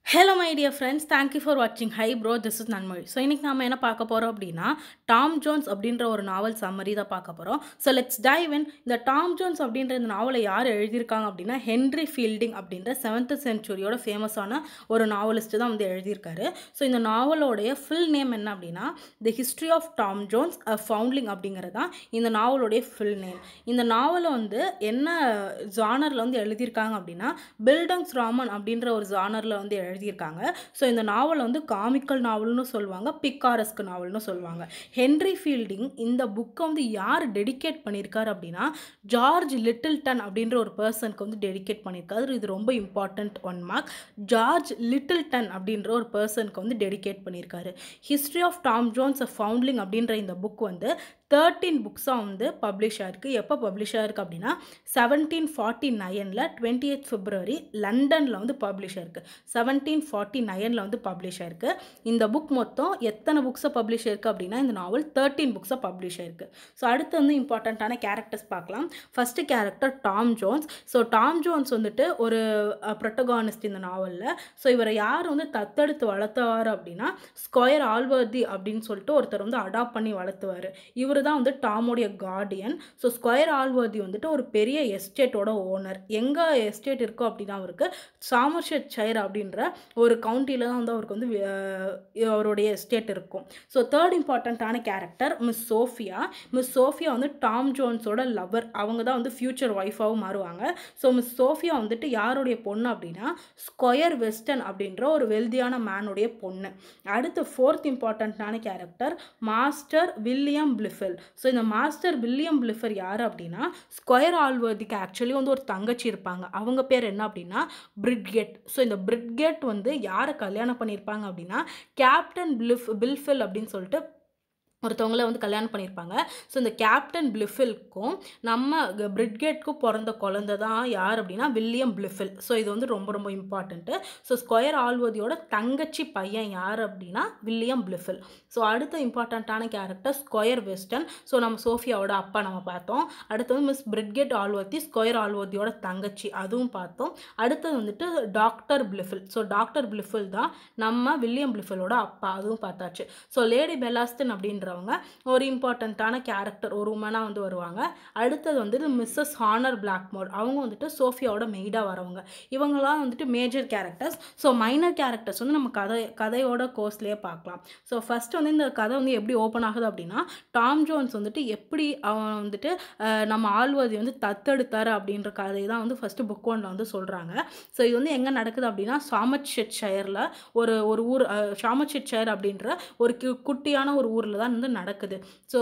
hello my dear friends thank you for வாட்சிங் hi bro this is Nanmozhi so இன்றைக்கி நாம என்ன பார்க்க போகிறோம் அப்படின்னா டாம் ஜோன்ஸ் அப்படின்ற ஒரு நாவல் சம்மரி தான் பார்க்க போகிறோம் ஸோ லெட்ஸ் டைவ் இன் இந்த டாம் ஜோன்ஸ் அப்படின்ற இந்த நாவலை யார் எழுதியிருக்காங்க அப்படின்னா ஹென்ரி ஃபீல்டிங் அப்படின்ற செவன்த் சென்ச்சுரியோட ஃபேமஸான ஒரு நாவலிஸ்ட்டு தான் வந்து எழுதியிருக்காரு ஸோ இந்த நாவலோடைய ஃபுல் நேம் என்ன அப்படின்னா the history of Tom Jones a foundling அப்படிங்கிறது தான் இந்த நாவலுடைய ஃபுல் நேம் இந்த நாவலை வந்து என்ன ஜானரில் வந்து எழுதியிருக்காங்க அப்படின்னா பில்டங்ஸ் ராமன் அப்படின்ற ஒரு ஜானரில் வந்து எழுதியிருக்காங்க ஸோ இந்த நாவல் வந்து காமிக்கல் நாவல்னு சொல்லுவாங்க பிக்காரஸ்க்கு நாவல்னு சொல்லுவாங்க ஹென்ரி ஃபீல்டிங் இந்த புக்கை வந்து யார் டெடிகேட் பண்ணியிருக்காரு அப்படின்னா ஜார்ஜ் லிட்டில்டன் அப்படின்ற ஒரு பர்சனுக்கு வந்து டெடிகேட் பண்ணியிருக்காரு இது ரொம்ப important one mark George Lyttelton அப்படின்ற ஒரு பர்சனுக்கு வந்து டெடிகேட் பண்ணியிருக்காரு history of Tom Jones a foundling அப்படின்ற இந்த புக் வந்து தேர்ட்டீன் புக்ஸாக வந்து பப்ளிஷ் ஆயிருக்கு எப்போ பப்ளிஷ் ஆயிருக்கு அப்படின்னா செவன்டீன் ஃபார்ட்டி நைனில் டுவெண்ட்டி எய்த் ஃபிப்ரவரி லண்டனில் வந்து பப்ளிஷ் ஆயிருக்கு செவன்டீன் ஃபார்ட்டி நைனில் வந்து பப்ளிஷ் ஆயிருக்கு இந்த புக் மொத்தம் எத்தனை புக்ஸை பப்ளிஷ் ஆயிருக்கு அப்படின்னா இந்த நாவல் தேர்ட்டீன் புக்ஸை பப்ளிஷ் ஆயிருக்கு ஸோ அடுத்து வந்து இம்பார்ட்டண்ட்டான கேரக்டர்ஸ் பார்க்கலாம் first character Tom Jones so Tom Jones வந்துட்டு ஒரு ப்ரொட்டகானிஸ்ட் இந்த நாவலில் ஸோ இவரை யார் வந்து தத்தெடுத்து வளர்த்தவார் அப்படின்னா ஸ்கொயர் ஆல்வர்தி அப்படின்னு சொல்லிட்டு ஒருத்தர் வந்து அடாப்ட் பண்ணி வளர்த்துவார் இவர் தான் வந்து டாமோடைய கார்டியன் ஸோ ஸ்கொயர் ஆல்வர்தி வந்துட்டு ஒரு பெரிய எஸ்டேட்டோட ஓனர் எங்கே எஸ்டேட் இருக்கோ அப்படின்னா அவருக்கு சாமர்ஷெட் ஷயர் அப்படின்ற ஒரு கவுண்டியில் தான் வந்து அவருக்கு வந்து அஹ், அவருடைய எஸ்டேட் இருக்கும் ஸோ தேர்ட் இம்பார்ட்டண்ட்டான character miss Sophia miss Sophia வந்து டாம் ஜோன்ஸோட லவர் அவங்க தான் வந்து ஃப்யூச்சர் ஒய்ஃபாகவும் மாறுவாங்க ஸோ மிஸ் சோஃபியா வந்துட்டு யாருடைய பொண்ணு அப்படின்னா ஸ்கொயர் வெஸ்டர்ன் அப்படின்ற ஒரு வெல்தியான மேனுடைய பொண்ணு அடுத்து ஃபோர்த் இம்பார்ட்டண்ட்டான character master William Blifil so இந்த மாஸ்டர் வில்லியம் பிளிஃபர் யார் அப்படின்னா ஸ்கொயர் ஆல்வர்திக்கு ஆக்சுவலி வந்து ஒரு தங்கச்சி இருப்பாங்க அவங்க பேர் என்ன அப்படின்னா பிரிட்கெட் ஸோ இந்த பிரிட்கெட் வந்து யாரை கல்யாணம் பண்ணியிருப்பாங்க அப்படின்னா கேப்டன் பிலிஃப் பில்ஃபில் அப்படின்னு சொல்லிட்டு ஒருத்தவங்கள வந்து கல்யாணம் பண்ணியிருப்பாங்க ஸோ இந்த கேப்டன் பிளிஃபில்க்கும் நம்ம க- பிரிட்கேட்க்கும் பிறந்த குழந்தை தான் யார் அப்படின்னா வில்லியம் பிளிஃபில் ஸோ இது வந்து ரொம்ப ரொம்ப இம்பார்ட்டண்ட்டு ஸோ ஸ்கொயர் ஆல்வதியோட தங்கச்சி பையன் யார் அப்படின்னா வில்லியம் பிளிஃபில் ஸோ அடுத்த இம்பார்ட்டண்ட்டான கேரக்டர் ஸ்கொயர் வெஸ்டர்ன் ஸோ நம்ம சோஃபியாவோட அப்பா நம்ம பார்த்தோம் அடுத்தது மிஸ் பிரிட்கேட் ஆல்வர்த்தி ஸ்கொயர் ஆல்வர்த்தியோட தங்கச்சி அதுவும் பார்த்தோம் அடுத்தது வந்துட்டு doctor Blifil so doctor Blifil தான் நம்ம வில்லியம் பிளிஃபிலோட அப்பா அதுவும் பார்த்தாச்சு ஸோ லேடி பெலாஸ்டன் அப்படின்றவங்க ஒரு இம்பார்ட்டண்ட்டான கேரக்டர் ஒரு உமனாக வந்து வருவாங்க அடுத்தது வந்துட்டு மிஸ்ஸஸ் ஹானர் பிளாக்மோர் அவங்க வந்துட்டு சோஃபியாவோட மெய்டாக வரவங்க இவங்கெல்லாம் வந்துட்டு major characters so minor characters வந்து நம்ம கதை கதையோட கோர்ஸ்லேயே பார்க்கலாம் ஸோ ஃபஸ்ட்டு வந்து இந்த கதை வந்து எப்படி ஓப்பன் ஆகுது அப்படின்னா டாம் ஜோன்ஸ் வந்துட்டு எப்படி அவன் வந்துட்டு அஹ், நம்ம ஆழ்வதி வந்து தத்தெடுத்தார் அப்படின்ற கதை தான் வந்து ஃபஸ்ட்டு புக் ஒன்ல வந்து சொல்கிறாங்க ஸோ இது வந்து எங்கே நடக்குது அப்படின்னா சாமட் ஷெட் ஷயரில் ஒரு ஒரு ஊர் சாமட் ஷெட் ஷயர் அப்படின்ற ஒரு கு- குட்டியான ஒரு ஊரில் தான் வந்து நடக்குது ஸோ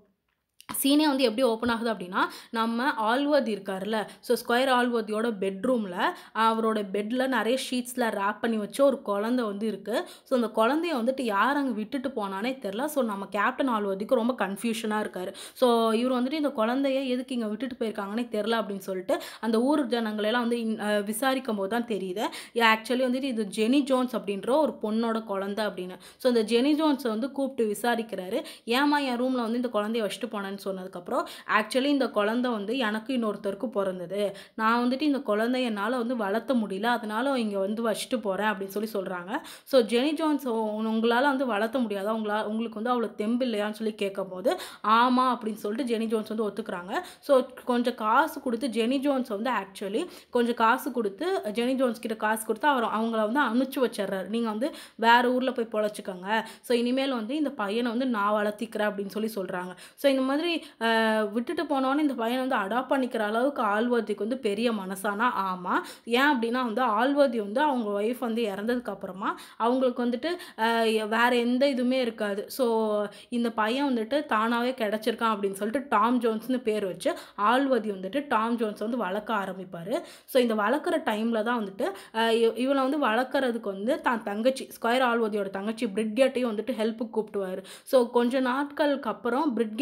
சீனே வந்து எப்படி ஓப்பன் ஆகுது அப்படின்னா நம்ம ஆல்வர்தி இருக்கார்ல ஸோ ஸ்கொயர் ஆல்வர்தியோட பெட்ரூமில் அவரோட பெட்டில் நிறைய ஷீட்ஸில் ரேப் பண்ணி வச்ச ஒரு குழந்தை வந்து இருக்குது ஸோ அந்த குழந்தைய வந்துட்டு யார் அங்கே விட்டுட்டு போனானே தெரில ஸோ நம்ம கேப்டன் ஆல்வர்திக்கு ரொம்ப கன்ஃபியூஷனாக இருக்கார் ஸோ இவர் வந்துட்டு இந்த குழந்தைய எதுக்கு இங்கே விட்டுட்டு போயிருக்காங்கன்னே தெரில அப்படின்னு சொல்லிட்டு அந்த ஊர் ஜனங்களெல்லாம் வந்து இன்- அஹ் விசாரிக்கும் போது தான் தெரியுது ஆக்சுவலி வந்துட்டு இது ஜெனி ஜோன்ஸ் அப்படின்ற ஒரு பொண்ணோட குழந்தை அப்படின்னு ஸோ இந்த ஜெனி ஜோன்ஸை வந்து கூப்பிட்டு விசாரிக்கிறாரு ஏமா என் ரூமில் வந்து இந்த குழந்தைய வச்சுட்டு போனேன்னு சொன்னதுக்கப்புறம் ஆக்சுவலி இந்த குழந்தை வந்து எனக்கு இன்னொருத்தருக்கு பிறந்தது நான் வந்துட்டு இந்த குழந்தைய என்னால் வந்து வளர்த்த முடியல அதனால இங்கே வந்து வச்சுட்டு போகிறேன் அப்படின்னு சொல்லி சொல்கிறாங்க ஸோ ஜெனி ஜோன்ஸ் உங்களால் வந்து வளர்த்த முடியாதா உங்களால் உங்களுக்கு வந்து அவ்வளோ தெம்பு இல்லையான்னு சொல்லி கேட்கும்போது ஆமாம் அப்படின்னு சொல்லிட்டு ஜெனி ஜோன்ஸ் வந்து ஒத்துக்கிறாங்க ஸோ கொஞ்சம் காசு கொடுத்து ஜெனி ஜோன்ஸ் வந்து ஆக்சுவலி கொஞ்சம் காசு கொடுத்து ஜெனி ஜோன்ஸ் கிட்ட காசு கொடுத்து அவர் அவங்கள வந்து அனுப்பிச்சு வச்சிடுறாரு நீங்கள் வந்து வேற ஊரில் போய் பொழைச்சிக்கோங்க ஸோ இனிமேல் வந்து இந்த பையனை வந்து நான் வளர்த்திக்கிறேன் அப்படின்னு சொல்லி சொல்கிறாங்க ஸோ இந்த மாதிரி ஆஹ், விட்டுட்டு போனோன்னே இந்த பையனை வந்து அடாப்ட் பண்ணிக்கிற அளவுக்கு ஆழ்வர்த்திக்கு வந்து பெரிய மனசானா ஆமாம் ஏன் அப்படின்னா வந்து ஆழ்வர்த்தி வந்து அவங்க ஒய்ஃப் வந்து இறந்ததுக்கு அப்புறமா அவங்களுக்கு வந்துட்டு ஆஹ், வேற எந்த இதுவுமே இருக்காது ஸோ இந்த பையன் வந்துட்டு தானாகவே கிடச்சிருக்கான் அப்படின்னு சொல்லிட்டு டாம் ஜோன்ஸ்னு பேர் வச்சு ஆழ்வதி வந்துட்டு டாம் ஜோன்ஸ் வந்து வளர்க்க ஆரம்பிப்பார் ஸோ இந்த வளர்க்குற டைமில் தான் வந்துட்டு ஆஹ் இவ- இவனை வந்து வளர்க்குறதுக்கு வந்து தான் தங்கச்சி ஸ்கொயர் ஆல்வதியோட தங்கச்சி பிரிட்கேட்டையும் வந்துட்டு ஹெல்ப்புக்கு கூப்பிட்டுவார் ஸோ கொஞ்ச நாட்களுக்கு அப்புறம் பிரிட்கேட்க்கு வந்து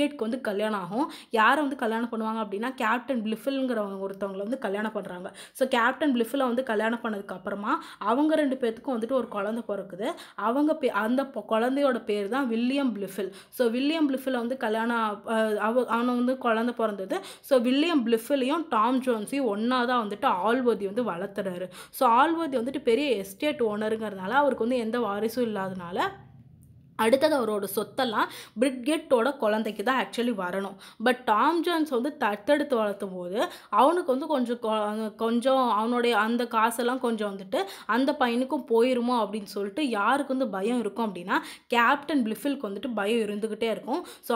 கல்யாணம் ஆகும் யாரை வந்து கல்யாணம் பண்ணுவாங்க அப்படின்னா கேப்டன் பிளிஃபில்ங்கிறவங்க ஒருத்தவங்களை வந்து கல்யாணம் பண்ணுறாங்க ஸோ கேப்டன் பிளிஃபில் வந்து கல்யாணம் பண்ணதுக்கு அப்புறமா அவங்க ரெண்டு பேர்த்துக்கும் வந்துட்டு ஒரு குழந்தை பிறக்குது அவங்க பே அந்த பொ- குழந்தையோட பேர் தான் William Blifil so William Blifil வந்து கல்யாணம் அஹ், அவ அவனை வந்து குழந்தை பிறந்தது ஸோ வில்லியம் பிளிஃபிலையும் டாம் ஜோன்ஸையும் ஒன்றா தான் வந்துட்டு ஆல்வதி வந்து வளர்த்துறாரு ஸோ ஆல்வதி வந்துட்டு பெரிய எஸ்டேட் ஓனருங்கிறதுனால அவருக்கு வந்து எந்த வாரிசும் இல்லாதனால அடுத்தது அவரோட சொத்தெல்லாம் பிரிட்கெட்டோட குழந்தைக்கு தான் ஆக்சுவலி வரணும் பட் டாம் ஜான்ஸ் வந்து தத்தெடுத்து வளர்த்தும் போது அவனுக்கு வந்து கொஞ்சம் கொ- கொஞ்சம் அவனுடைய அந்த காசெல்லாம் கொஞ்சம் வந்துட்டு அந்த பையனுக்கும் போயிருமோ அப்படின்னு சொல்லிட்டு யாருக்கு வந்து பயம் இருக்கும் அப்படின்னா கேப்டன் பிளிஃபில்க்கு வந்துட்டு பயம் இருந்துக்கிட்டே இருக்கும் ஸோ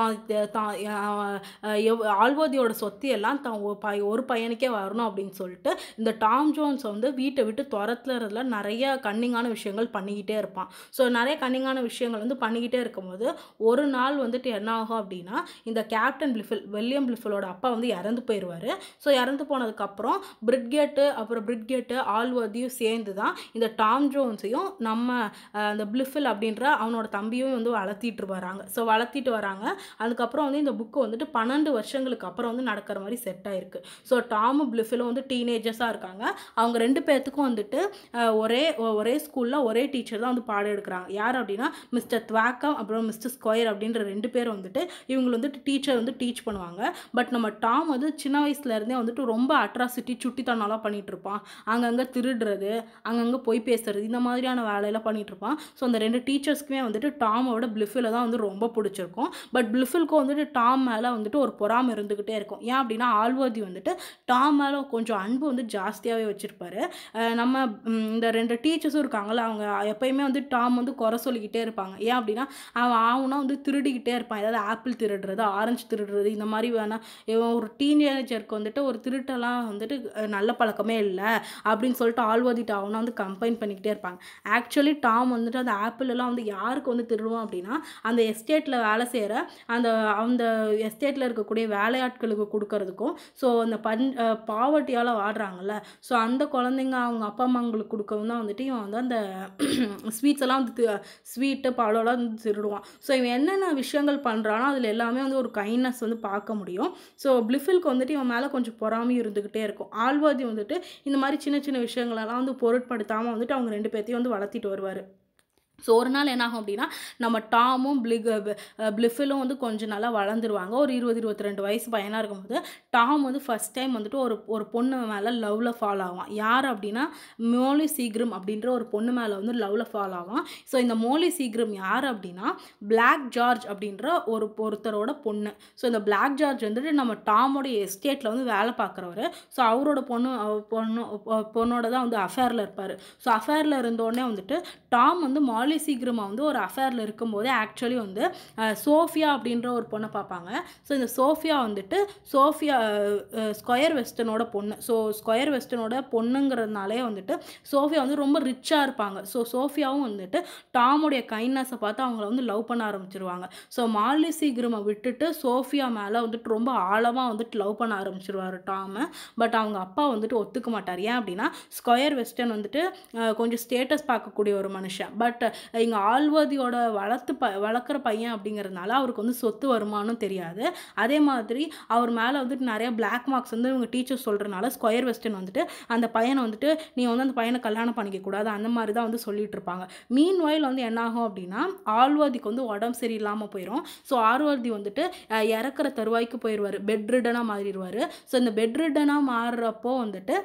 ஆல்வதியோட சொத்து எல்லாம் தான் ஒரு பை- ஒரு பையனுக்கே வரணும் அப்படின்னு சொல்லிட்டு இந்த டாம் ஜோன்ஸ் வந்து வீட்டை விட்டு துரத்துறதுல நிறைய கன்னிங்கான விஷயங்கள் பண்ணிக்கிட்டே இருப்பான் ஸோ நிறைய கன்னிங்கான விஷயங்கள் வந்து பண்ணிக்கிட்டே இருக்கும்போது ஒரு நாள் வந்துட்டு என்ன ஆகும் அப்படின்னா இந்த கேப்டன் பிளிஃபில் வில்லியம் பிளிஃபிலோட அப்பா வந்து இறந்து போயிடுவார் ஸோ இறந்து போனதுக்கப்புறம் பிரிட்கேட்டு அப்புறம் பிரிட்கேட்டு ஆல்வதியும் சேர்ந்து தான் இந்த டாம் ஜோன்ஸையும் நம்ம அஹ், அந்த பிளிஃபில் அப்படின்ற அவனோட தம்பியும் வந்து வளர்த்திட்டு வராங்க ஸோ வளர்த்திட்டு வராங்க அதுக்கப்புறம் வந்து இந்த புக்கு வந்துட்டு பன்னெண்டு வருஷங்களுக்கு அப்புறம் வந்து நடக்கிற மாதிரி செட் ஆயிருக்கு ஸோ டாமும் பிளிஃபிலும் வந்து டீனேஜர்ஸாக இருக்காங்க அவங்க ரெண்டு பேர்த்துக்கும் வந்துட்டு அஹ், ஒரே ஒரே ஸ்கூலில் ஒரே டீச்சர் தான் வந்து பாடம் எடுக்கிறாங்க யார் அப்படின்னா மிஸ்டர் துவாக்கம் அப்புறம் மிஸ்டர் ஸ்கொயர் அப்படின்ற ரெண்டு பேர் வந்துட்டு இவங்களை வந்துட்டு டீச்சர் வந்து டீச் பண்ணுவாங்க பட் நம்ம டாம் வந்து சின்ன வயசுல இருந்தே வந்துட்டு ரொம்ப அட்ராசிட்டி சுட்டித்தனம்லாம் பண்ணிட்டு இருப்பான் அங்கங்கே திருடுறது அங்கங்கே பொய் பேசுறது இந்த மாதிரியான வேலையெல்லாம் பண்ணிட்டு இருப்பான் ஸோ அந்த ரெண்டு டீச்சர்ஸ்க்குமே வந்துட்டு டாமோட பிளிஃபில் தான் வந்து ரொம்ப பிடிச்சிருக்கும் பட் பிளிஃபில்க்கும் வந்துட்டு டாம் மேலே வந்துட்டு ஒரு பொறாமை இருந்துக்கிட்டே இருக்கும் ஏன் அப்படின்னா ஆல்வதி வந்துட்டு டாம் மேலே கொஞ்சம் அன்பு வந்து ஜாஸ்தியாகவே வச்சுருப்பாரு நம்ம ம், இந்த ரெண்டு டீச்சர்ஸும் இருக்காங்கல்ல அவங்க எப்பயுமே வந்து டாம் வந்து குறை சொல்லிக்கிட்டே இருப்பாங்க ஏன் அப்படின்னா அவன் ஆகுனா வந்து திருடிக்கிட்டே இருப்பான் ஏதாவது ஆப்பிள் திருடுறது ஆரஞ்சு திருடுறது இந்த மாதிரி வேணா இவன் ஒரு டீனேஜருக்கு வந்துட்டு ஒரு திருட்டெல்லாம் வந்துட்டு அஹ், நல்ல பழக்கமே இல்லை அப்படின்னு சொல்லிட்டு ஆழ்வாதிட்டு அவனை வந்து கம்பைன் பண்ணிக்கிட்டே இருப்பாங்க ஆக்சுவலி டாம் வந்துட்டு அந்த ஆப்பிள் எல்லாம் வந்து யாருக்கு வந்து திருடுவான் அப்படின்னா அந்த எஸ்டேட்டில் வேலை செய்கிற அந்த அந்த எஸ்டேட்டில் இருக்கக்கூடிய வேலையாட்களுக்கு கொடுக்கறதுக்கும் ஸோ அந்த பன் பாவர்ட்டியால் வாடுறாங்கல்ல ஸோ அந்த குழந்தைங்க அவங்க அப்பா அம்மாங்களுக்கு கொடுக்கவும் தான் வந்துட்டு இவன் வந்து அந்த ஸ்வீட்ஸ் எல்லாம் வந்து ஸ்வீட்டு பழம்லாம் வந்து திருடுவான் ஸோ இவன் என்னென்ன விஷயங்கள் பண்ணுறானோ அதில் எல்லாமே வந்து ஒரு கைண்ட்னஸ் வந்து பார்க்க முடியும் ஸோ பிளிஃபில்க்கு வந்துட்டு இவன் மேலே கொஞ்சம் பொறாமையும் இருந்துக்கிட்டே இருக்கும் ஆழ்வாதி வந்துட்டு இந்த மாதிரி சின்ன சின்ன விஷயங்களெல்லாம் வந்து பொருட்படுத்தாமல் வந்துட்டு அவங்க ரெண்டு பேர்த்தையும் வந்து வளர்த்திட்டு வருவார் ஸோ ஒரு நாள் என்னாகும் அப்படின்னா நம்ம டாமும் பிளிக் பிளிஃபிலும் வந்து கொஞ்சம் நல்லா வளர்ந்துருவாங்க ஒரு இருபது இருபத்தி ரெண்டு வயசு பையனாக இருக்கும்போது டாம் வந்து ஃபஸ்ட் டைம் வந்துட்டு ஒரு ஒரு பொண்ணு மேலே லவ்வில் ஃபால் ஆவான் யார் அப்படின்னா மோலி சீக்ரம் அப்படின்ற ஒரு பொண்ணு மேலே வந்து லவ்வில் ஃபால் ஆவான் ஸோ இந்த மோலி சீக்ரம் யார் அப்படின்னா பிளாக் ஜார்ஜ் அப்படின்ற ஒரு ஒருத்தரோட பொண்ணு ஸோ இந்த பிளாக் ஜார்ஜ் வந்துட்டு நம்ம டாமோட எஸ்டேட்டில் வந்து வேலை பார்க்குறவர் ஸோ அவரோட பொண்ணு அவ- பொண்ணு பொ- பொண்ணோட தான் வந்து அஃபேரில் இருப்பார் ஸோ அஃபேரில் இருந்தோடனே வந்துட்டு டாம் வந்து மாலி சீக்கிரமாக வந்து ஒரு அஃபேரில் இருக்கும்போது ஆக்சுவலி வந்து அஹ், சோஃபியா அப்படின்ற ஒரு பொண்ணை பார்ப்பாங்க ஸோ இந்த சோஃபியா வந்துட்டு சோஃபியா அஹ், ஸ்கொயர் வெஸ்டனோட பொண்ணு ஸோ ஸ்கொயர் வெஸ்டனோட பொண்ணுங்கிறதுனாலே வந்துட்டு சோஃபியா வந்து ரொம்ப ரிச்சாக இருப்பாங்க ஸோ சோஃபியாவும் வந்துட்டு டாமுடைய கைண்ட்னஸை பார்த்து அவங்கள வந்து லவ் பண்ண ஆரம்பிச்சிருவாங்க ஸோ மாலி சீக்கிரமை விட்டுட்டு சோஃபியா மேலே வந்துட்டு ரொம்ப ஆழமாக வந்துட்டு லவ் பண்ண ஆரம்பிச்சிருவாரு டாமு பட் அவங்க அப்பா வந்துட்டு ஒத்துக்க மாட்டார் ஏன் அப்படின்னா ஸ்கொயர் வெஸ்டர்ன் வந்துட்டு அஹ், கொஞ்சம் ஸ்டேட்டஸ் பார்க்கக்கூடிய ஒரு மனுஷன் பட் இங்கே ஆழ்வாதியோட வளர்த்து ப வளர்க்குற பையன் அப்படிங்கிறதுனால அவருக்கு வந்து சொத்து வருமானம் தெரியாது அதே மாதிரி அவர் மேலே வந்துட்டு நிறைய பிளாக் மார்க்ஸ் வந்து இவங்க டீச்சர் சொல்கிறனால ஸ்கொயர் வெஸ்டர்ன் வந்துட்டு அந்த பையனை வந்துட்டு நீ வந்து அந்த பையனை கல்யாணம் பண்ணிக்க கூடாது அந்த மாதிரி தான் வந்து சொல்லிட்டு இருப்பாங்க மீன் வயல் வந்து என்ன ஆகும் அப்படின்னா ஆழ்வாதிக்கு வந்து உடம்பு சரியில்லாமல் போயிடும் ஸோ ஆழ்வாதி வந்துட்டு அஹ், இறக்குற தருவாய்க்கு போயிடுவார் பெட் ரிடனாக மாறிடுவார் ஸோ இந்த பெட் ரிடனாக மாறுறப்போ வந்துட்டு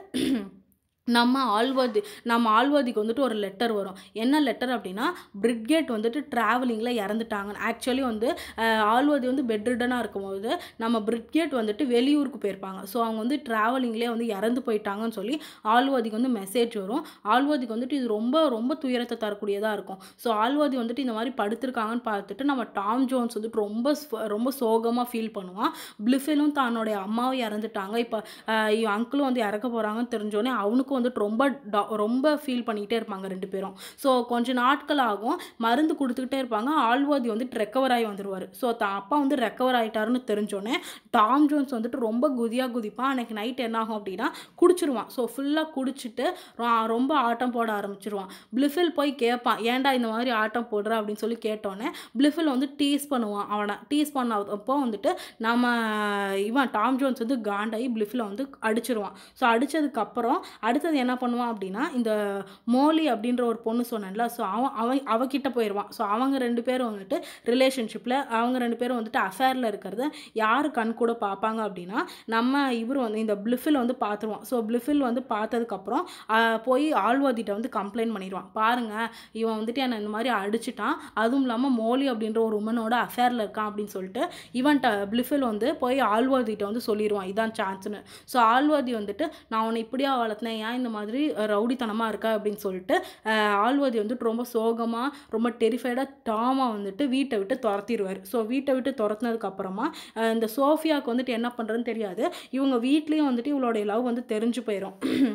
நம்ம ஆழ்வாதி நம்ம ஆழ்வாதிக்கு வந்துட்டு ஒரு லெட்டர் வரும் என்ன லெட்டர் அப்படின்னா பிரிட்கேட் வந்துட்டு ட்ராவலிங்கில் இறந்துட்டாங்க ஆக்சுவலி வந்து அஹ், ஆழ்வாதி வந்து பெட் ரிடனாக இருக்கும்போது நம்ம பிரிட்கேட் வந்துட்டு வெளியூருக்கு போயிருப்பாங்க ஸோ அவங்க வந்து ட்ராவலிங்லேயே வந்து இறந்து போயிட்டாங்கன்னு சொல்லி ஆழ்வாதிக்கு வந்து மெசேஜ் வரும் ஆழ்வாதிக்கு வந்துட்டு இது ரொம்ப ரொம்ப துயரத்தை தரக்கூடியதாக இருக்கும் ஸோ ஆழ்வாதி வந்துட்டு இந்த மாதிரி படுத்திருக்காங்கன்னு பார்த்துட்டு நம்ம டாம் ஜோன்ஸ் வந்துட்டு ரொம்ப ஸ்வ- ரொம்ப சோகமாக ஃபீல் பண்ணுவான் பிளிஃபிலும் தன்னுடைய அம்மாவும் இறந்துட்டாங்க இப்போ அங்கிளும் வந்து இறக்க போகிறாங்கன்னு தெரிஞ்சோடனே அவனுக்கும் வந்துட்டு ரொம்ப டா ரொம்ப ஃபீல் பண்ணிக்கிட்டே இருப்பாங்க ரெண்டு பேரும் ஸோ கொஞ்சம் நாட்கள் ஆகும் மருந்து கொடுத்துக்கிட்டே இருப்பாங்க ஆழ்வாதி வந்துட்டு ரெக்கவர் ஆகி வந்துடுவார் ஸோ தான் அப்பா வந்து ரெக்கவர் ஆகிட்டாருன்னு தெரிஞ்சோடனே டாம் ஜோன்ஸ் வந்துட்டு ரொம்ப குதியாக குதிப்பான் அன்னைக்கு நைட் என்ன ஆகும் அப்படின்னா குடிச்சிருவான் ஸோ ஃபுல்லாக குடிச்சிட்டு ரொ- ரொம்ப ஆட்டம் போட ஆரம்பிச்சிருவான் பிளிஃபில் போய் கேட்பான் ஏன்டா இந்த மாதிரி ஆட்டம் போடுற அப்படின்னு சொல்லி கேட்டோன்னே பிளிஃபில் வந்து டீஸ் பண்ணுவான் அவனை டீஸ் பண்ணப்போ வந்துட்டு நம்ம இவன் டாம் ஜோன்ஸ் வந்து காண்டாகி பிளிஃபில் வந்து அடிச்சிருவான் ஸோ அடித்ததுக்கப்புறம் அடுத்தது என்ன பண்ணுவான் அப்படின்னா இந்த மோலி அப்படின்ற ஒரு பொண்ணு சொன்னேன்ல ஸோ அவன் அவன் அவகிட்ட போயிடுவான் ஸோ அவங்க ரெண்டு பேரும் வந்துட்டு ரிலேஷன்ஷிப்பில் அவங்க ரெண்டு பேரும் வந்துட்டு அஃபேரில் இருக்கிறத யார் கண் கூட பார்ப்பாங்க அப்படின்னா நம்ம இவர் வந்து இந்த பிளிஃபில் வந்து பார்த்துருவோம் ஸோ பிளிஃபில் வந்து பார்த்ததுக்கப்புறம் போய் ஆழ்வாதிட்ட வந்து கம்ப்ளைண்ட் பண்ணிடுவான் பாருங்க இவன் வந்துட்டு என்னை இந்த மாதிரி அடிச்சிட்டான் அதுவும் இல்லாமல் மோலி அப்படின்ற ஒரு உமனோட அஃபேரில் இருக்கான் அப்படின்னு சொல்லிட்டு இவன்ட்ட பிளிஃபில் வந்து போய் ஆழ்வாதிட்ட வந்து சொல்லிடுவான் இதான் சான்ஸ்னு ஸோ ஆழ்வாதி வந்துட்டு நான் உன்னை இப்படியா வளர்த்தினேன் ஏன் இந்த மாதிரி ரவுடித்தனமாக இருக்க அப்படின்னு சொல்லிட்டு அஹ், ஆழ்வாதி வந்துட்டு ரொம்ப சோகமாக ரொம்ப டெரிஃபைடாக டாமாக வந்துட்டு வீட்டை விட்டு துரத்திடுவார் ஸோ வீட்டை விட்டு துரத்துனதுக்கு அப்புறமா அஹ், இந்த சோஃபியாவுக்கு வந்துட்டு என்ன பண்ணுறதுன்னு தெரியாது இவங்க வீட்லேயும் வந்துட்டு இவளுடைய லவ் வந்து தெரிஞ்சு போயிடும்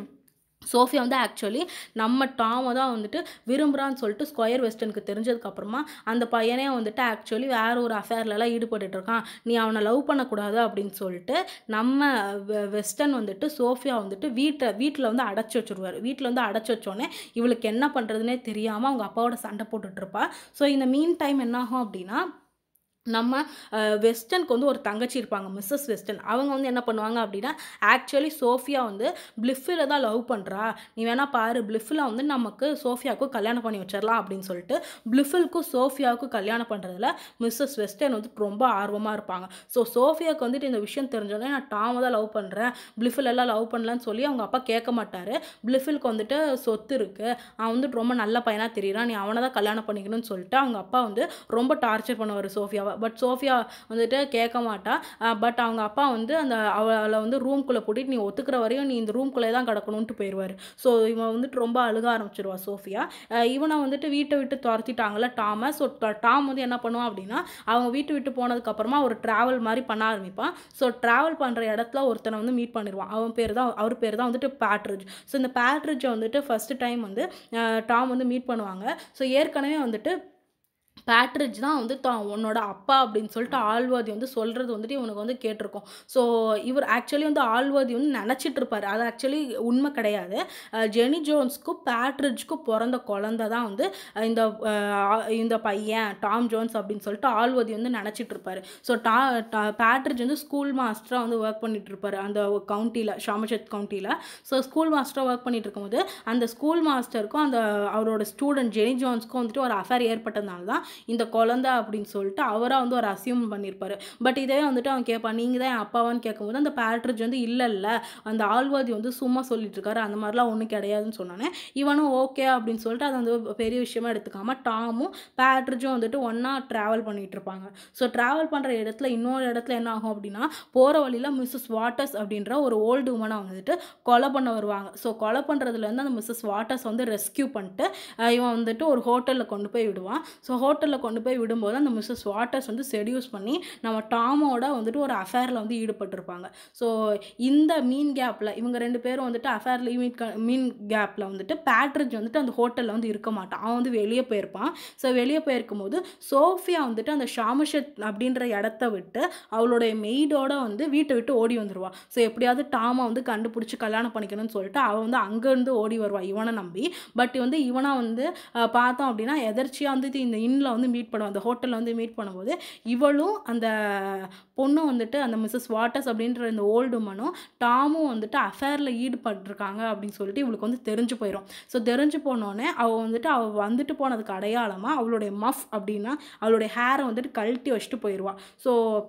சோஃபியா வந்து ஆக்சுவலி நம்ம டாமை தான் வந்துட்டு விரும்புகிறான்னு சொல்லிட்டு ஸ்கொயர் வெஸ்டர்னுக்கு தெரிஞ்சதுக்கப்புறமா அந்த பையனே வந்துட்டு ஆக்சுவலி வேற ஒரு அஃபேர்லலாம் ஈடுபட்டுட்டு இருக்கான் நீ அவனை லவ் பண்ணக்கூடாது அப்படின்னு சொல்லிட்டு நம்ம வெ- வெஸ்டர்ன் வந்துட்டு சோஃபியா வந்துட்டு வீட்டை வீட்டில் வந்து அடைச்சி வச்சுருவார் வீட்டில் வந்து அடைச்சி வச்சோடனே இவளுக்கு என்ன பண்ணுறதுனே தெரியாமல் அவங்க அப்பாவோட சண்டை போட்டுட்டு இருப்பா ஸோ இந்த மீன் டைம் என்னாகும் அப்படின்னா நம்ம அஹ், வெஸ்டர்னுக்கு வந்து ஒரு தங்கச்சி இருப்பாங்க மிஸ்ஸஸ் வெஸ்டர்ன் அவங்க வந்து என்ன பண்ணுவாங்க அப்படின்னா ஆக்சுவலி சோஃபியா வந்து பிளிஃபில் தான் லவ் பண்ணுறா நீ வேணா பாரு பிளிஃபில் வந்து நமக்கு சோஃபியாவுக்கும் கல்யாணம் பண்ணி வச்சிடலாம் அப்படின்னு சொல்லிட்டு பிளிஃபில்க்கும் சோஃபியாவுக்கும் கல்யாணம் பண்ணுறதுல மிஸ்ஸஸ் வெஸ்டர்ன் வந்து ரொம்ப ஆர்வமாக இருப்பாங்க ஸோ சோஃபியாவுக்கு வந்துட்டு இந்த விஷயம் தெரிஞ்சோடனே நான் டாமை தான் லவ் பண்ணுறேன் பிளிஃபில் எல்லாம் லவ் பண்ணலன்னு சொல்லி அவங்க அப்பா கேட்க மாட்டார் பிளிஃபிலுக்கு வந்துட்டு சொத்து இருக்குது அவன் வந்துட்டு ரொம்ப நல்ல பையனாக தெரியறான் நீ அவனை தான் கல்யாணம் பண்ணிக்கணும்னு சொல்லிட்டு அவங்க அப்பா வந்து ரொம்ப டார்ச்சர் பண்ணுவார் சோஃபியாவை பட் சோஃபியா வந்துட்டு கேட்க மாட்டா பட் அவங்க அப்பா வந்து அந்த அவளை வந்து ரூம்குள்ளே போட்டுட்டு நீ ஒத்துக்கிற வரையும் நீ இந்த ரூம்குள்ளே தான் கிடக்கணும்ட்டு போயிடுவார் ஸோ இவன் வந்துட்டு ரொம்ப அழுக ஆரம்பிச்சிருவா சோஃபியா அஹ் இவனை வந்துட்டு வீட்டை விட்டு துரத்திட்டாங்கல்ல டாமை ஸோ டாம் வந்து என்ன பண்ணுவான் அப்படின்னா அவங்க வீட்டு விட்டு போனதுக்கப்புறமா ஒரு ட்ராவல் மாதிரி பண்ண ஆரம்பிப்பான் ஸோ ட்ராவல் பண்ணுற இடத்துல ஒருத்தனை வந்து மீட் பண்ணிடுவான் அவன் பேர் தான் அவர் பேர் தான் வந்துட்டு பேட்ரிட்ஜ் ஸோ இந்த பேட்ரிட்ஜை வந்துட்டு ஃபஸ்ட்டு டைம் வந்து அஹ் டாம் வந்து மீட் பண்ணுவாங்க ஸோ ஏற்கனவே வந்துட்டு பேட்ரிட்ஜ் தான் வந்து தான் உன்னோட அப்பா அப்படின்னு சொல்லிட்டு ஆழ்வாதி வந்து சொல்கிறது வந்துட்டு இவனுக்கு வந்து கேட்டிருக்கோம் ஸோ இவர் ஆக்சுவலி வந்து ஆழ்வாதி வந்து நினச்சிட்டு இருப்பார் அது ஆக்சுவலி உண்மை கிடையாது அஹ் ஜெனி ஜோன்ஸ்க்கும் பேட்ரிட்ஜ்க்கும் பிறந்த குழந்தை தான் வந்து அஹ் இந்த அஹ் இந்த பையன் டாம் ஜோன்ஸ் அப்படின்னு சொல்லிட்டு ஆழ்வாதி வந்து நினச்சிட்டு இருப்பாரு ஸோ டா டா- பேட்ரிட்ஜ் வந்து ஸ்கூல் மாஸ்டராக வந்து ஒர்க் பண்ணிட்டு இருப்பாரு அந்த கவுண்டியில் ஷாமஷத் கவுண்டியில் ஸோ ஸ்கூல் மாஸ்டராக ஒர்க் பண்ணிட்டு இருக்கும்போது அந்த ஸ்கூல் மாஸ்டருக்கும் அந்த அவரோட ஸ்டூடெண்ட் ஜெனி ஜோன்ஸ்க்கும் வந்துட்டு ஒரு அஃபேர் ஏற்பட்டதுனால தான் இந்த குழந்தை அப்படின்னு சொல்லிட்டு அவராக வந்து ஒரு அசியூம் பண்ணியிருப்பாரு பட் இதே வந்துட்டு அவன் கேட்பான் நீங்கள் தான் என் அப்பாவான்னு கேட்கும்போது அந்த பேட்ரிட்ஜ் வந்து இல்லை இல்லை அந்த ஆழ்வாதி வந்து சும்மா சொல்லிட்டு இருக்காரு அந்த மாதிரிலாம் ஒன்றும் கிடையாதுன்னு சொன்னானே இவனும் ஓகே அப்படின்னு சொல்லிட்டு அதை வந்து பெரிய விஷயமா எடுத்துக்காம டாமும் பேட்ரிட்ஜும் வந்துட்டு ஒன்றா ட்ராவல் பண்ணிட்டு இருப்பாங்க ஸோ ட்ராவல் பண்ணுற இடத்துல இன்னொரு இடத்துல என்ன ஆகும் அப்படின்னா போகிற வழியில் மிஸ்ஸஸ் வாட்டர்ஸ் அப்படின்ற ஒரு ஓல்டு உமனை வந்துட்டு கொலை பண்ண வருவாங்க ஸோ கொலை பண்ணுறதுலேருந்து அந்த மிஸ்ஸஸ் வாட்டர்ஸ் வந்து ரெஸ்க்யூ பண்ணிட்டு அஹ் இவன் வந்துட்டு ஒரு ஹோட்டலில் கொண்டு போய் விடுவான் ஸோ ஹோட்டலில் கொண்டு போய் விடும்போது அந்த மிஸ்ஸஸ் வாட்டர்ஸ் வந்து செடியூஸ் பண்ணி நம்ம டாமோட வந்துட்டு ஒரு அஃபேரில் வந்து ஈடுபட்டிருப்பாங்க ஸோ இந்த மீன் கேப்பில் இவங்க ரெண்டு பேரும் வந்துட்டு அஃபேரில் மீன் மீன் கேப்பில் வந்துட்டு பேட்ரிட்ஜ் வந்துட்டு அந்த ஹோட்டலில் வந்து இருக்க மாட்டான் அவன் வந்து வெளியே போயிருப்பான் ஸோ வெளியே போயிருக்கும் போது சோஃபியா வந்துட்டு அந்த ஷாமஷத் அப்படின்ற இடத்த விட்டு அவளுடைய மெய்டோட வந்து வீட்டை விட்டு ஓடி வந்துடுவா ஸோ எப்படியாவது டாமை வந்து கண்டுபிடிச்சி கல்யாணம் பண்ணிக்கணும்னு சொல்லிட்டு அவள் வந்து அங்கேருந்து ஓடி வருவா இவனை நம்பி பட் வந்து இவனை வந்து அஹ், பார்த்தோம் அப்படின்னா எதர்ச்சியாக வந்துட்டு இந்த இன்னில் வந்து மீட் பண்ணுவோம் அந்த ஹோட்டலில் வந்து மீட் பண்ணும்போது இவளும் அந்த பொண்ணும் வந்துட்டு அந்த மிஸ்ஸஸ் வாட்டர்ஸ் அப்படின்ற இந்த ஓல்டு உமனும் டாமும் வந்துட்டு அஃபேரில் ஈடுபட்டிருக்காங்க அப்படின்னு சொல்லிட்டு இவளுக்கு வந்து தெரிஞ்சு போயிடும் ஸோ தெரிஞ்சு போனோடனே அவள் வந்துட்டு அவள் வந்துட்டு போனதுக்கு அடையாளமாக அவளுடைய மஃப் அப்படின்னா அவளுடைய ஹேரை வந்துட்டு கழட்டி வச்சுட்டு போயிடுவா ஸோ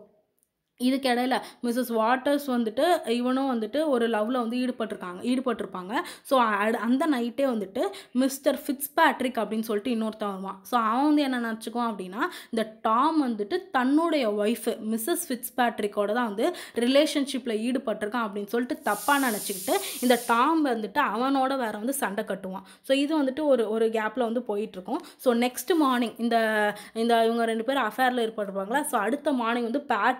இதுக்கு இடையில மிஸ்ஸஸ் வாட்டர்ஸ் வந்துட்டு இவனும் வந்துட்டு ஒரு லவ்வில் வந்து ஈடுபட்டிருக்காங்க ஈடுபட்டிருப்பாங்க ஸோ அந்த நைட்டே வந்துட்டு மிஸ்டர் ஃபிட்ஸ் பேட்ரிக் அப்படின்னு சொல்லிட்டு இன்னொருத்தன் வருவான் ஸோ அவன் வந்து என்ன நினச்சிக்குவான் அப்படின்னா இந்த டாம் வந்துட்டு தன்னுடைய ஒய்ஃபு மிஸ்ஸஸ் ஃபிட்ஸ் பேட்ரிக்கோட தான் வந்து ரிலேஷன்ஷிப்பில் ஈடுபட்டிருக்கான் அப்படின்னு சொல்லிட்டு தப்பாக நினச்சிக்கிட்டு இந்த டாம் வந்துட்டு அவனோட வேற வந்து சண்டை கட்டுவான் ஸோ இது வந்துட்டு ஒரு ஒரு கேப்பில் வந்து போயிட்டுருக்கும் ஸோ நெக்ஸ்ட் மார்னிங் இந்த இந்த இவங்க ரெண்டு பேரும் அஃபேரில் ஏற்பட்டிருப்பாங்களா ஸோ அடுத்த மார்னிங் வந்து பேட்ரிட்ஜ் வந்து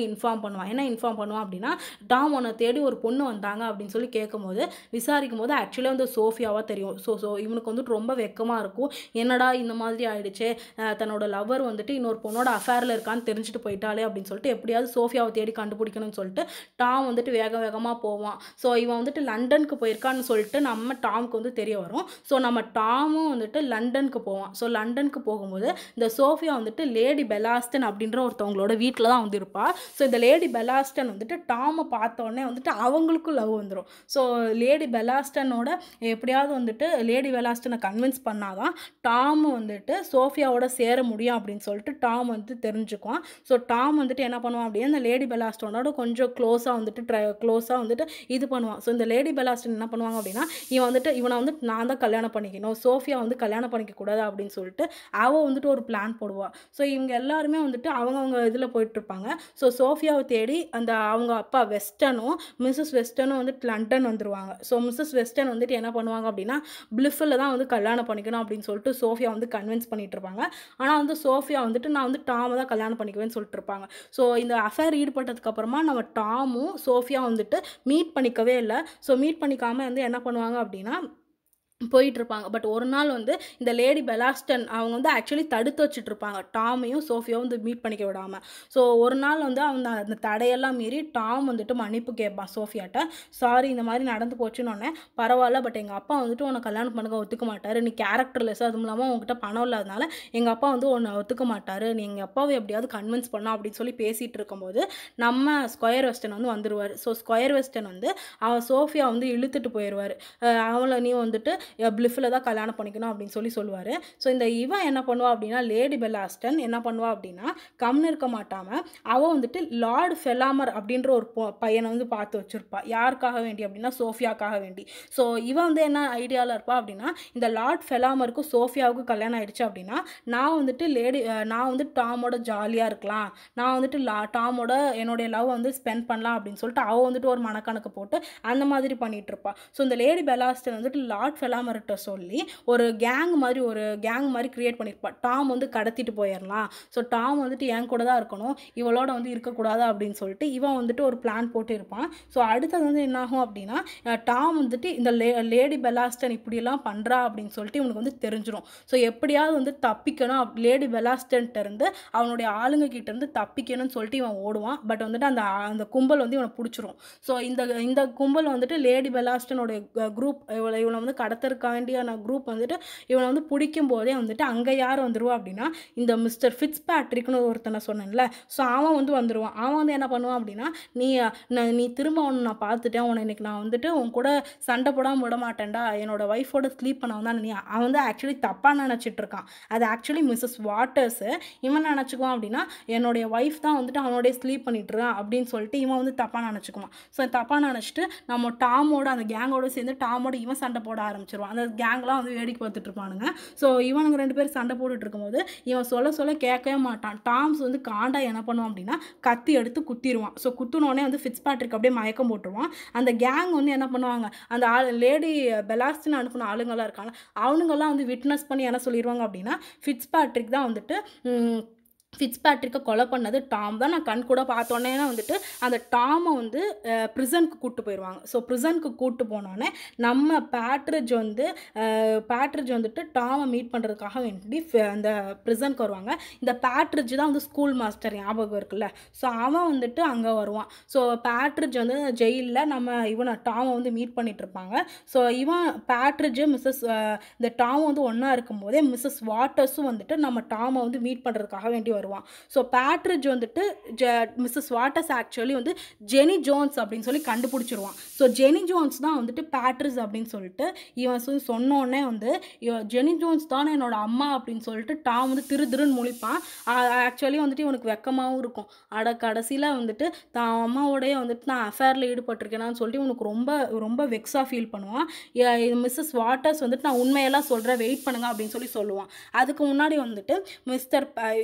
இன்ஃபார்ம் பண்ணுவான் என்ன இன்ஃபார்ம் பண்ணுவான் அப்படின்னா டாம் உன்னை தேடி ஒரு பொண்ணு வந்தாங்க அப்படின்னு சொல்லி கேட்கும்போது விசாரிக்கும் போது ஆக்சுவலாக வந்து சோஃபியாவாக தெரியும் ஸோ ஸோ இவனுக்கு வந்துட்டு ரொம்ப வெக்கமாக இருக்கும் என்னடா இந்த மாதிரி ஆயிடுச்சு அஹ் தன்னோட லவர் வந்துட்டு இன்னொரு பொண்ணோட அஃபேரில் இருக்கான்னு தெரிஞ்சுட்டு போயிட்டாலே அப்படின்னு சொல்லிட்டு எப்படியாவது சோஃபியாவை தேடி கண்டுபிடிக்கணும்னு சொல்லிட்டு டாம் வந்துட்டு வேக வேகமாக போவான் ஸோ இவன் வந்துட்டு லண்டனுக்கு போயிருக்கான்னு சொல்லிட்டு நம்ம டாமுக்கு வந்து தெரிய வரும் ஸோ நம்ம டாமும் வந்துட்டு லண்டனுக்கு போவான் ஸோ லண்டனுக்கு போகும்போது இந்த சோஃபியா வந்துட்டு லேடி பெலாஸ்டன் அப்படின்ற ஒருத்தவங்களோட வீட்டில் தான் வந்து இருப்பா ஸோ இந்த லேடி பெலாஸ்டன் வந்துட்டு டாமை பார்த்த உடனே வந்துட்டு அவங்களுக்கும் லவ் வந்துடும் ஸோ லேடி பெலாஸ்டனோட எப்படியாவது வந்துட்டு லேடி பெலாஸ்டனை கன்வின்ஸ் பண்ணாதான் டாம் வந்துட்டு சோஃபியாவோட சேர முடியும் அப்படின்னு சொல்லிட்டு டாம் வந்து தெரிஞ்சுக்குவான் ஸோ டாம் வந்துட்டு என்ன பண்ணுவான் அப்படின்னா இந்த லேடி பெலாஸ்டனோட கொஞ்சம் க்ளோஸாக வந்துட்டு ட்ரை க்ளோஸாக வந்துட்டு இது பண்ணுவான் ஸோ இந்த லேடி பெலாஸ்டன் என்ன பண்ணுவாங்க அப்படின்னா இவன் வந்துட்டு இவனை வந்துட்டு நான் தான் கல்யாணம் பண்ணிக்கணும் சோஃபியா வந்து கல்யாணம் பண்ணிக்க கூடாது அப்படின்னு சொல்லிட்டு அவள் வந்துட்டு ஒரு பிளான் போடுவாள் ஸோ இவங்க எல்லாருமே வந்துட்டு அவங்கவுங்க இதில் போயிட்டுருப்பாங்க ஸோ சோஃபியாவை தேடி அந்த அவங்க அப்பா வெஸ்டனும் மிஸ்ஸஸ் வெஸ்டனும் வந்துட்டு லண்டன் வந்துருவாங்க ஸோ மிஸ்ஸஸ் வெஸ்டன் வந்துட்டு என்ன பண்ணுவாங்க அப்படின்னா பிளிஃபில் தான் வந்து கல்யாணம் பண்ணிக்கணும் அப்படின்னு சொல்லிட்டு சோஃபியா வந்து கன்வின்ஸ் பண்ணிட்டு இருப்பாங்க ஆனால் வந்து சோஃபியா வந்துட்டு நான் வந்து டாமை தான் கல்யாணம் பண்ணிக்குவேன்னு சொல்லிட்டு இருப்பாங்க ஸோ இந்த அஃபேர் ஈடுபட்டதுக்கு அப்புறமா நம்ம டாமும் சோஃபியா வந்துட்டு மீட் பண்ணிக்கவே இல்லை ஸோ மீட் பண்ணிக்காமல் வந்து என்ன பண்ணுவாங்க அப்படின்னா போயிட்டு இருப்பாங்க பட் ஒரு நாள் வந்து இந்த லேடி பெலாஸ்டன் அவங்க வந்து ஆக்சுவலி தடுத்து வச்சுட்டு இருப்பாங்க டாமையும் சோஃபியாவும் வந்து மீட் பண்ணிக்க விடாமல் ஸோ ஒரு நாள் வந்து அவங்க அந்த தடையெல்லாம் மீறி டாம் வந்துட்டு மன்னிப்பு கேட்பான் சோஃபியாட்ட சாரி இந்த மாதிரி நடந்து போச்சுன்னு பரவாயில்ல பட் எங்கள் அப்பா வந்துட்டு உன்னை கல்யாணம் பண்ணுங்க ஒத்துக்க மாட்டார் நீ கேரக்டர்லெஸ் அதுவும் இல்லாமல் உங்ககிட்ட பணம் இல்லாதனால எங்கள் அப்பா வந்து உன்னை ஒத்துக்க மாட்டார் நீ எங்கள் அப்பாவை எப்படியாவது கன்வின்ஸ் பண்ணா அப்படின்னு சொல்லி பேசிகிட்டு இருக்கும்போது நம்ம ஸ்கொயர் வெஸ்டன் வந்து வந்துடுவார் ஸோ ஸ்கொயர் வெஸ்டன் வந்து அவன் சோஃபியா வந்து இழுத்துட்டு போயிடுவார் அவளை நீ வந்துட்டு பிளிஃபில் தான் கல்யாணம் பண்ணிக்கணும் அப்படின்னு சொல்லி சொல்லுவார் ஸோ இந்த இவன் என்ன பண்ணுவா அப்படின்னா லேடி பெலாஸ்டன் என்ன பண்ணுவா அப்படின்னா கம்னு இருக்க மாட்டாமல் அவள் வந்துட்டு லார்ட் ஃபெலாமர் அப்படின்ற ஒரு பொ- பையனை வந்து பார்த்து வச்சுருப்பா யாருக்காக வேண்டி அப்படின்னா சோஃபியாக்காக வேண்டி ஸோ இவன் வந்து என்ன ஐடியாவில் இருப்பா அப்படின்னா இந்த லார்ட் ஃபெலாமருக்கும் சோஃபியாவுக்கும் கல்யாணம் ஆயிடுச்சு அப்படின்னா நான் வந்துட்டு லேடி நான் வந்து டாமோட ஜாலியாக இருக்கலாம் நான் வந்துட்டு லா டாமோட என்னுடைய லவ் வந்து ஸ்பெண்ட் பண்ணலாம் அப்படின்னு சொல்லிட்டு அவள் வந்துட்டு ஒரு மனக்கணக்கு போட்டு அந்த மாதிரி பண்ணிட்டு இருப்பா ஸோ இந்த லேடி பெலாஸ்டன் வந்துட்டு லார்ட் ஃபெலாமர்கிட்ட சொல்லி ஒரு கேங் மாதிரி ஒரு கேங் மாதிரி கிரியேட் பண்ணியிருப்பா டாம் வந்து கடத்திட்டு போயிடலாம் ஸோ டாம் வந்துட்டு என் கூட தான் இருக்கணும் இவளோட வந்து இருக்கக்கூடாது அப்படின்னு சொல்லிட்டு இவன் வந்துட்டு ஒரு பிளான் போட்டு இருப்பான் ஸோ அடுத்தது வந்து என்னாகும் அப்படின்னா அஹ் டாம் வந்துட்டு இந்த லே லேடி பெலாஸ்டன் இப்படியெல்லாம் பண்ணுறா அப்படின்னு சொல்லிட்டு இவனுக்கு வந்து தெரிஞ்சிடும் ஸோ எப்படியாவது வந்து தப்பிக்கணும் அப்- லேடி பெலாஸ்டன்ட்ட இருந்து அவனுடைய ஆளுங்க கிட்ட இருந்து தப்பிக்கணும்னு சொல்லிட்டு இவன் ஓடுவான் பட் வந்துட்டு அந்த அந்த கும்பல் வந்து இவனை பிடிச்சிரும் ஸோ இந்த இந்த கும்பல் வந்துட்டு லேடி பெலாஸ்டனுடைய குரூப் இவளை இவனை வந்து கடத்தறக்காண்டியான குரூப் வந்துட்டு இவனை வந்து பிடிக்கும் போதே வந்துட்டு அங்கே யார் வந்துருவா அப்படின்னா இந்த மிஸ்டர் ஃபிட்ஸ் பேட்ரிக்னு ஒருத்தனை சொன்னேன்ல ஸோ அவன் வந்து வந்துடுவான் அவன் வந்து என்ன பண்ணுவான் அப்படின்னா நீ நான் நீ திரும்ப அவனை நான் பார்த்துட்டேன் உன்னை இன்னைக்கு நான் வந்துட்டு உன் கூட சண்டை போடாமல் விட மாட்டேன்டா என்னோட ஒய்ஃபோட ஸ்லீப் பண்ண வந்தான் நீ அவன் வந்து ஆக்சுவலி தப்பாக நினச்சிட்டு இருக்கான் அது ஆக்சுவலி மிஸ்ஸஸ் வாட்டர்ஸு இவன் நினச்சிக்குவான் அப்படின்னா என்னுடைய ஒய்ஃப் தான் வந்துட்டு அவனோடைய ஸ்லீப் பண்ணிட்டு இருக்கான் அப்படின்னு சொல்லிட்டு இவன் வந்து தப்பாக நினச்சிக்குவான் ஸோ தப்பாக நினச்சிட்டு நம்ம டாமோட அந்த கேங்கோட சேர்ந்து டாமோட இவன் சண்டை போட ஆரம்பிச்சிருவான் அந்த கேங்லாம் வந்து வேடிக்கை பார்த்துட்டு இருப்பானுங்க ஸோ இவனுங்க ரெண்டு பேரும் சண்டை போட்டுட்டு இருக்கும்போது இவன் சொல்ல சொல்ல கேட்கவே மாட்டான் டாம்ஸ் வந்து காண்டா என்ன பண்ணுவான் அப்படின்னா கத்தி எடுத்து குத்திடுவான் ஸோ குத்துனோடனே வந்து ஃபிட்ஸ் பேட்ரிக் அப்படியே மயக்கம் போட்டுருவான் அந்த கேங் வந்து என்ன பண்ணுவாங்க அந்த ஆள் லேடி பெலாஸ்டின் அனுப்பின ஆளுங்களாம் இருக்காங்க அவனுங்கெல்லாம் வந்து விட்னஸ் பண்ணி என்ன சொல்லிடுவாங்க அப்படின்னா ஃபிட்ஸ் பேட்ரிக் தான் வந்துட்டு ம், ஃபிட்ஸ் பேட்ரிக்கை கொலை பண்ணது டாம் தான் நான் கண் கூட பார்த்தோன்னே வந்துட்டு அந்த டாமை வந்து ப்ரிசனுக்கு கூட்டு போயிடுவாங்க ஸோ ப்ரிசனுக்கு கூட்டு போனோடனே நம்ம பேட்ரிஜ் வந்து பேட்ரிஜ் வந்துட்டு டாமை மீட் பண்ணுறதுக்காக வேண்டி ஃப- அந்த ப்ரிசனுக்கு வருவாங்க இந்த பேட்ரிஜ் தான் வந்து ஸ்கூல் மாஸ்டர் ஞாபகம் இருக்குல்ல ஸோ அவன் வந்துட்டு அங்கே வருவான் ஸோ பேட்ரிஜ் வந்து ஜெயிலில் நம்ம இவனை டாமை வந்து மீட் பண்ணிட்டு இருப்பாங்க ஸோ இவன் பேட்ரிஜ் மிஸ்ஸஸ் இந்த டாம் வந்து ஒன்றா இருக்கும்போதே மிஸ்ஸஸ் வாட்டர்ஸும் வந்துட்டு நம்ம டாமை வந்து மீட் பண்ணுறதுக்காக வேண்டி வருவான் ஸோ பேட்ரிஜ் வந்துட்டு ஜ மிஸ்ஸஸ் வாட்டர்ஸ் ஆக்சுவலி வந்து ஜெனி ஜோன்ஸ் அப்படின்னு சொல்லி கண்டுபிடிச்சிருவான் ஸோ ஜெனி ஜோன்ஸ் தான் வந்துட்டு பேட்ரிஸ் அப்படின்னு சொல்லிட்டு இவன் சொல்லி சொன்னோடனே வந்து இவன் ஜெனி ஜோன்ஸ் தானே என்னோட அம்மா அப்படின்னு சொல்லிட்டு டாம் வந்து திரு திருன்னு முழிப்பான் ஆக்சுவலி வந்துட்டு இவனுக்கு வெக்கமாகவும் இருக்கும் அட கடைசியில் வந்துட்டு தான் அம்மாவோடய வந்துட்டு நான் அஃபேரில் ஈடுபட்டிருக்கேனான்னு சொல்லிட்டு இவனுக்கு ரொம்ப ரொம்ப வெக்ஸாக ஃபீல் பண்ணுவான் மிஸ்ஸஸ் வாட்டர்ஸ் வந்துட்டு நான் உண்மையெல்லாம் சொல்கிறேன் வெயிட் பண்ணுங்க அப்படின்னு சொல்லி சொல்லுவான் அதுக்கு முன்னாடி வந்துட்டு மிஸ்டர் இந்த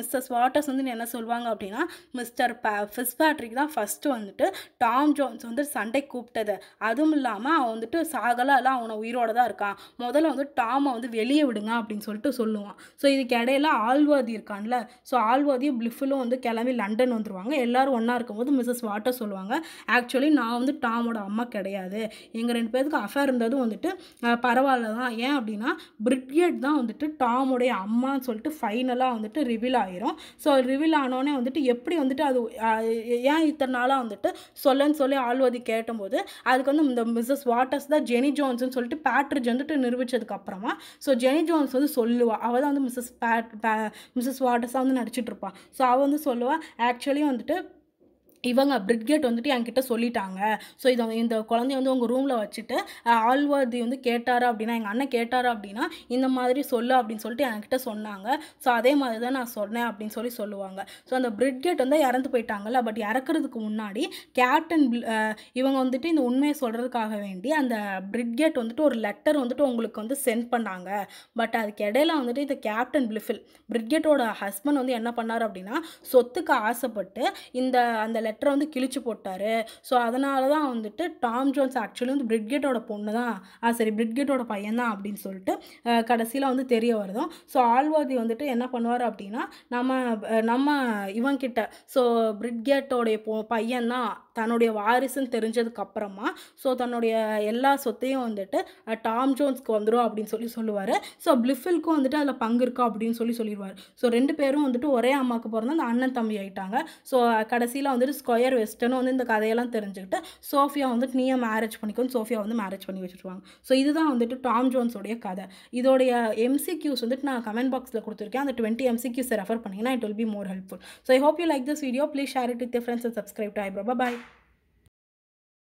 மிஸ்ஸஸ் வாட்டர்ஸ் வந்து என்ன சொல்லுவாங்க அப்படின்னா மிஸ்டர் ப ஃபிஸ்பேட்ரிக் தான் ஃபஸ்ட்டு வந்துட்டு டாம் ஜோன்ஸ் வந்து சண்டை கூப்பிட்டது அதுவும் இல்லாமல் அவன் வந்துட்டு சாகலாம் இல்லை அவனை உயிரோட தான் இருக்கான் முதல்ல வந்து டாமை வந்து வெளியே விடுங்க அப்படின்னு சொல்லிட்டு சொல்லுவான் ஸோ இதுக்கு இடையில ஆல்வாதி இருக்கான்ல ஸோ ஆல்வாதியும் பிளிஃபிலும் வந்து கிளம்பி லண்டன் வந்துருவாங்க எல்லாரும் ஒன்றா இருக்கும்போது மிஸ்ஸஸ் வாட்டர் சொல்லுவாங்க ஆக்சுவலி நான் வந்து டாமோட அம்மா கிடையாது எங்கள் ரெண்டு பேருக்கு அஃபேர் இருந்ததும் வந்துட்டு அஹ், பரவாயில்ல தான் ஏன் அப்படின்னா பிரிட்கேட் தான் வந்துட்டு டாமோடைய அம்மான்னு சொல்லிட்டு ஃபைனலாக வந்துட்டு ரிவீல் ஆயிரும் ஸோ ரிவீல் ஆனோடனே வந்துட்டு எப்படி வந்துட்டு அது அஹ், ஏன் இத்தனை நாளாக வந்துட்டு சொல்லன்னு சொல்லி ஆழ்வாதி கேட்டபோது அதுக்கு வந்து இந்த மிஸ்ஸஸ் வாட்டர்ஸ் தான் ஜெனி ஜோன்ஸ்னு சொல்லிட்டு பேட்ரிஜ் வந்துட்டு நிரூபிச்சதுக்கு அப்புறமா ஸோ ஜெனி ஜோன்ஸ் வந்து சொல்லுவா அவள் தான் வந்து மிஸ்ஸஸ் பேட் மிஸ்ஸஸ் வாட்டர்ஸாக வந்து நடிச்சிட்டு இருப்பாள் ஸோ அவள் வந்து சொல்லுவா ஆக்சுவலி வந்துட்டு இவங்க பிரிட்கேட் வந்துட்டு என்கிட்ட சொல்லிட்டாங்க ஸோ இதை இந்த குழந்தைய வந்து உங்கள் ரூமில் வச்சுட்டு அஹ், ஆழ்வார்தி வந்து கேட்டாரு அப்படின்னா எங்கள் அண்ணன் கேட்டாரு அப்படின்னா இந்த மாதிரி சொல்லு அப்படின்னு சொல்லிட்டு என்கிட்ட சொன்னாங்க ஸோ அதே மாதிரி தான் நான் சொன்னேன் அப்படின்னு சொல்லி சொல்லுவாங்க ஸோ அந்த பிரிட்கேட் வந்து இறந்து போயிட்டாங்கல்ல பட் இறக்குறதுக்கு முன்னாடி கேப்டன் இவங்க வந்துட்டு இந்த உண்மையை சொல்கிறதுக்காக வேண்டி அந்த பிரிட்கேட் வந்துட்டு ஒரு லெட்டர் வந்துட்டு உங்களுக்கு வந்து சென்ட் பண்ணாங்க பட் அதுக்கு இடையில வந்துட்டு இந்த கேப்டன் பிளிஃபில் பிரிட்கேட்டோட ஹஸ்பண்ட் வந்து என்ன பண்ணார் அப்படின்னா சொத்துக்கு ஆசைப்பட்டு இந்த அந்த லெட்டரை வந்து கிழிச்சு போட்டாரு ஸோ அதனால தான் வந்துட்டு டாம் ஜோன்ஸ் ஆக்சுவலி வந்து பிரிட்கேட்டோட பொண்ணு தான் ஆ சரி பிரிட்கேட்டோட பையன் தான் அப்படின்னு சொல்லிட்டு கடைசியில் வந்து தெரிய வருதும் ஸோ ஆழ்வாதி வந்துட்டு என்ன பண்ணுவார் அப்படின்னா நம்ம அஹ், நம்ம இவன்கிட்ட ஸோ பிரிட்கேட்டோடைய பொ பையன் தான் தன்னுடைய வாரிசுன்னு தெரிஞ்சதுக்கு அப்புறமா ஸோ தன்னுடைய எல்லா சொத்தையும் வந்துட்டு அஹ், டாம் ஜோன்ஸ்க்கு வந்துடும் அப்படின்னு சொல்லி சொல்லுவார் ஸோ பிளிஃபில்க்கும் வந்துட்டு அதில் பங்கு இருக்கா அப்படின்னு சொல்லி சொல்லிடுவார் ஸோ ரெண்டு பேரும் வந்துட்டு ஒரே அம்மாவுக்கு பிறந்த அந்த அண்ணன் தம்பி ஆயிட்டாங்க ஸோ கடைசியில் வந்துட்டு ஸ்கொயர் வெஸ்டர்னு வந்து இந்த கதையெல்லாம் தெரிஞ்சுக்கிட்டு சோஃபியா வந்துட்டு நீயே மேரேஜ் பண்ணிக்கோன்னு சோஃபியா வந்து மேரேஜ் பண்ணி வச்சுருவாங்க ஸோ இதுதான் வந்துட்டு டாம் ஜோன்ஸோடைய கதை இதோடைய எம்சிக்யூஸ் வந்துட்டு நான் கமெண்ட் பாக்ஸில் கொடுத்துருக்கேன் அந்த டுவெண்ட்டி எம்சிக்யூஸ் ரெஃபர் பண்ணிங்கன்னா it will be more helpful so I hope you like this video please share it with friends and subscribe to ஐப்ரோ பாய்